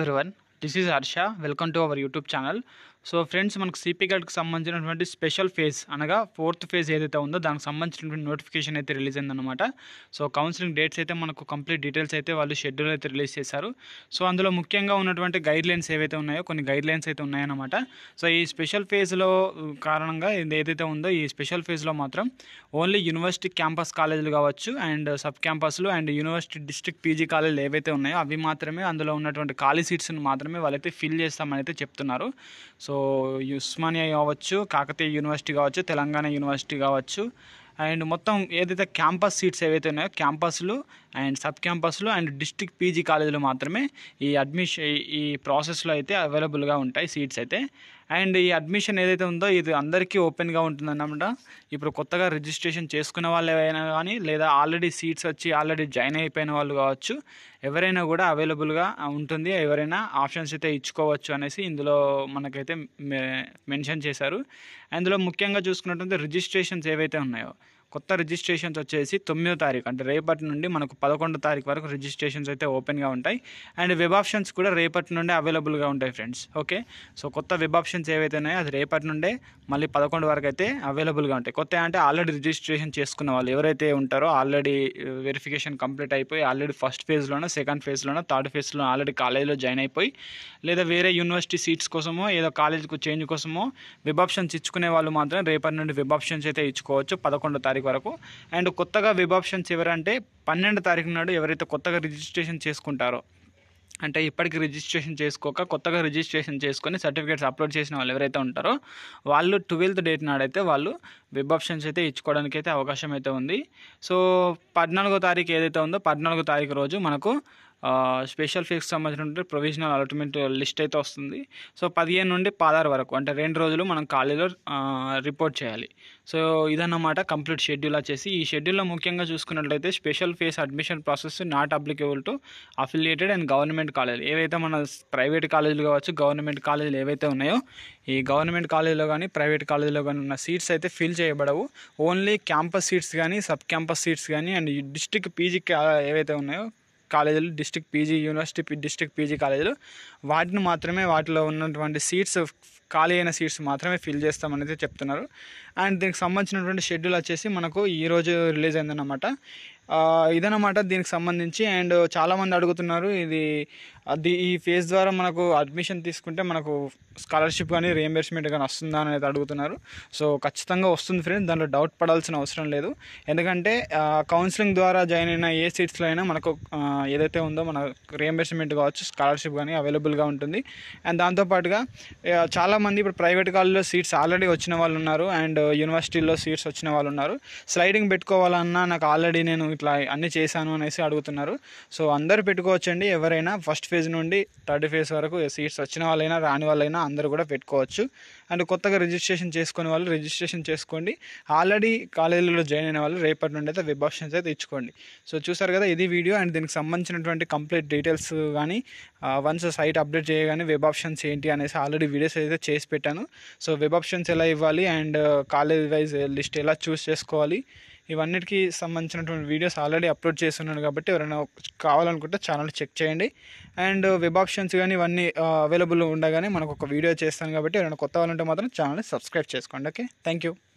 everyone this is Harsha welcome to our YouTube channel so friends మనకు CP గడ్కి సంబంధించినటువంటి special phase అనగా fourth phase ఏదైతే ఉందో దానికి సంబంధించినటువంటి నోటిఫికేషన్ అయితే రిలీజ్ అయిందనమాట సో కౌన్సిలింగ్ డేట్స్ అయితే మనకు కంప్లీట్ డీటెయిల్స్ అయితే వాళ్ళు షెడ్యూల్ అయితే రిలీజ్ చేశారు సో అందులో ముఖ్యంగా ఉన్నటువంటి గైడ్ లైన్స్ ఏవైతే ఉన్నాయో కొన్ని గైడ్ లైన్స్ అయితే ఉన్నాయన్నమాట సో ఈ స్పెషల్ ఫేజ్లో కారణంగా ఇది ఏదైతే ఉందో ఈ స్పెషల్ ఫేజ్లో మాత్రం ఓన్లీ యూనివర్సిటీ క్యాంపస్ కాలేజీలు కావచ్చు అండ్ సబ్ క్యాంపస్లు అండ్ యూనివర్సిటీ డిస్ట్రిక్ట్ పీజీ కాలేజీలు ఏవైతే ఉన్నాయో అవి మాత్రమే అందులో ఉన్నటువంటి ఖాళీ సీట్స్ని మాత్రమే వాళ్ళైతే ఫిల్ చేస్తామని అయితే చెప్తున్నారు సో ఉస్మానియా కావచ్చు కాకతీయ యూనివర్సిటీ కావచ్చు తెలంగాణ యూనివర్సిటీ కావచ్చు అండ్ మొత్తం ఏదైతే క్యాంపస్ సీట్స్ ఏవైతే ఉన్నాయో క్యాంపస్లు అండ్ సబ్ క్యాంపస్లు అండ్ డిస్ట్రిక్ట్ పీజీ కాలేజీలు మాత్రమే ఈ అడ్మిషన్ ఈ ప్రాసెస్లో అయితే అవైలబుల్గా ఉంటాయి సీట్స్ అయితే అండ్ ఈ అడ్మిషన్ ఏదైతే ఉందో ఇది అందరికీ ఓపెన్గా ఉంటుందన్నమాట ఇప్పుడు కొత్తగా రిజిస్ట్రేషన్ చేసుకున్న వాళ్ళు ఎవరైనా కానీ లేదా ఆల్రెడీ సీట్స్ వచ్చి ఆల్రెడీ జాయిన్ అయిపోయిన వాళ్ళు కావచ్చు ఎవరైనా కూడా అవైలబుల్గా ఉంటుంది ఎవరైనా ఆప్షన్స్ అయితే ఇచ్చుకోవచ్చు అనేసి ఇందులో మనకైతే మెన్షన్ చేశారు అందులో ముఖ్యంగా చూసుకున్నట్లయితే రిజిస్ట్రేషన్స్ ఏవైతే ఉన్నాయో కొత్త రిజిస్ట్రేషన్స్ వచ్చేసి తొమ్మిదో తారీఖు అంటే రేపటి నుండి మనకు పదకొండో తారీఖు వరకు రిజిస్ట్రేషన్స్ అయితే ఓపెన్గా ఉంటాయి అండ్ వెబ్ ఆప్షన్స్ కూడా రేపటి నుండి అవైలబుల్గా ఉంటాయి ఫ్రెండ్స్ ఓకే సో కొత్త వెబ్ ఆప్షన్స్ ఏవైతే ఉన్నాయో అది రేపటి నుండే మళ్ళీ పదకొండు వరకు అయితే అవైలబుల్గా ఉంటాయి కొత్త అంటే ఆల్రెడీ రిజిస్ట్రేషన్ చేసుకున్న వాళ్ళు ఎవరైతే ఉంటారో ఆల్రెడీ వెరిఫికేషన్ కంప్లీట్ అయిపోయి ఆల్రెడీ ఫస్ట్ ఫేజ్లోనో సెకండ్ ఫేజ్లోనో థర్డ్ ఫేజ్లో ఆల్రెడీ కాలేజీలో జాయిన్ అయిపోయి లేదా వేరే యూనివర్సిటీ సీట్స్ కోసమో ఏదో కాలేజీకి చేంజ్ కోసమో వెబ్ ఆప్షన్స్ ఇచ్చుకునే వాళ్ళు మాత్రం రేపటి నుండి వెబ్ ఆప్షన్స్ అయితే ఇచ్చుకోవచ్చు పదకొండో తారీఖు వరకు అండ్ కొత్తగా వెబ్ ఆప్షన్స్ ఎవరంటే పన్నెండు తారీఖు నాడు ఎవరైతే కొత్తగా రిజిస్ట్రేషన్ చేసుకుంటారో అంటే ఇప్పటికి రిజిస్ట్రేషన్ చేసుకోక కొత్తగా రిజిస్ట్రేషన్ చేసుకొని సర్టిఫికేట్స్ అప్లోడ్ చేసిన వాళ్ళు ఎవరైతే ఉంటారో వాళ్ళు ట్వెల్త్ డేట్ నాడైతే వాళ్ళు వెబ్ ఆప్షన్స్ అయితే ఇచ్చుకోవడానికి అయితే అవకాశం అయితే ఉంది సో పద్నాలుగో తారీఖు ఏదైతే ఉందో పద్నాలుగో తారీఖు రోజు మనకు స్పెషల్ ఫీకి సంబంధించిన ప్రొవిజనల్ అలాట్మెంట్ లిస్ట్ అయితే వస్తుంది సో పదిహేను నుండి పదహారు వరకు అంటే రెండు రోజులు మనం కాలేజీలో రిపోర్ట్ చేయాలి సో ఇదన్నమాట కంప్లీట్ షెడ్యూల్ వచ్చేసి ఈ షెడ్యూల్లో ముఖ్యంగా చూసుకున్నట్లయితే special phase admission process not applicable to affiliated and government college ఏవైతే మన ప్రైవేట్ కాలేజీలు కావచ్చు గవర్నమెంట్ కాలేజీలు ఏవైతే ఉన్నాయో ఈ గవర్నమెంట్ కాలేజీలో కానీ ప్రైవేట్ కాలేజీలో కానీ ఉన్న సీట్స్ అయితే ఫిల్ చేయబడవు ఓన్లీ క్యాంపస్ సీట్స్ కానీ సబ్ క్యాంపస్ సీట్స్ కానీ అండ్ డిస్ట్రిక్ట్ పీజీ ఏవైతే ఉన్నాయో కాలేజీలు district PG university district PG కాలేజీలు వాటిని మాత్రమే వాటిలో ఉన్నటువంటి సీట్స్ ఖాళీ అయిన సీట్స్ మాత్రమే ఫిల్ చేస్తామని అయితే చెప్తున్నారు అండ్ దీనికి సంబంధించినటువంటి షెడ్యూల్ వచ్చేసి మనకు ఈరోజు రిలీజ్ అయిందన్నమాట ఇదన్నమాట దీనికి సంబంధించి అండ్ చాలామంది అడుగుతున్నారు ఇది అది ఈ ఫేజ్ ద్వారా మనకు అడ్మిషన్ తీసుకుంటే మనకు స్కాలర్షిప్ కానీ రియంబర్స్మెంట్ కానీ వస్తుందా అనేది అడుగుతున్నారు సో ఖచ్చితంగా వస్తుంది ఫ్రెండ్స్ దాంట్లో డౌట్ పడాల్సిన అవసరం లేదు ఎందుకంటే కౌన్సిలింగ్ ద్వారా జాయిన్ అయిన ఏ సీట్స్లో అయినా మనకు ఏదైతే ఉందో మన రియంబర్స్మెంట్ కావచ్చు స్కాలర్షిప్ కానీ అవైలబుల్గా ఉంటుంది అండ్ దాంతోపాటుగా చాలామంది ఇప్పుడు ప్రైవేట్ కాలేజ్లో సీట్స్ ఆల్రెడీ వచ్చిన వాళ్ళు ఉన్నారు అండ్ యూనివర్సిటీల్లో సీట్స్ వచ్చిన వాళ్ళు ఉన్నారు స్లైడింగ్ పెట్టుకోవాలన్నా నాకు ఆల్రెడీ నేను ఇట్లా అన్ని చేశాను అనేసి అడుగుతున్నారు సో అందరు పెట్టుకోవచ్చండి ఎవరైనా ఫస్ట్ ఫేజ్ నుండి థర్డ్ ఫేజ్ వరకు సీట్స్ వచ్చిన వాళ్ళైనా రాని వాళ్ళైనా అందరూ కూడా పెట్టుకోవచ్చు అండ్ కొత్తగా రిజిస్ట్రేషన్ చేసుకునే వాళ్ళు రిజిస్ట్రేషన్ చేసుకోండి ఆల్రెడీ కాలేజీలో జాయిన్ అయిన వాళ్ళు రేపటి నుండి అయితే వెబ్ ఆప్షన్స్ అయితే ఇచ్చుకోండి సో చూసారు కదా ఇది వీడియో అండ్ దీనికి సంబంధించినటువంటి కంప్లీట్ డీటెయిల్స్ కానీ వన్స్ సైట్ అప్డేట్ చేయగానే వెబ్ ఆప్షన్స్ ఏంటి అనేసి ఆల్రెడీ వీడియోస్ అయితే చేసి పెట్టాను సో వెబ్ ఆప్షన్స్ ఎలా ఇవ్వాలి అండ్ కాలేజ్ వైజ్ లిస్ట్ ఎలా చూస్ చేసుకోవాలి ఇవన్నిటికి సంబంధించినటువంటి వీడియోస్ ఆల్రెడీ అప్లోడ్ చేస్తున్నాను కాబట్టి ఎవరైనా కావాలనుకుంటే ఛానల్ చెక్ చేయండి అండ్ వెబ్ ఆప్షన్స్ కానీ ఇవన్నీ అవైలబుల్ ఉండగానే మనకు ఒక వీడియో చేస్తాను కాబట్టి ఎవరైనా కొత్త వాళ్ళంటే మాత్రం ఛానల్ని సబ్స్క్రైబ్ చేసుకోండి ఓకే థ్యాంక్ యూ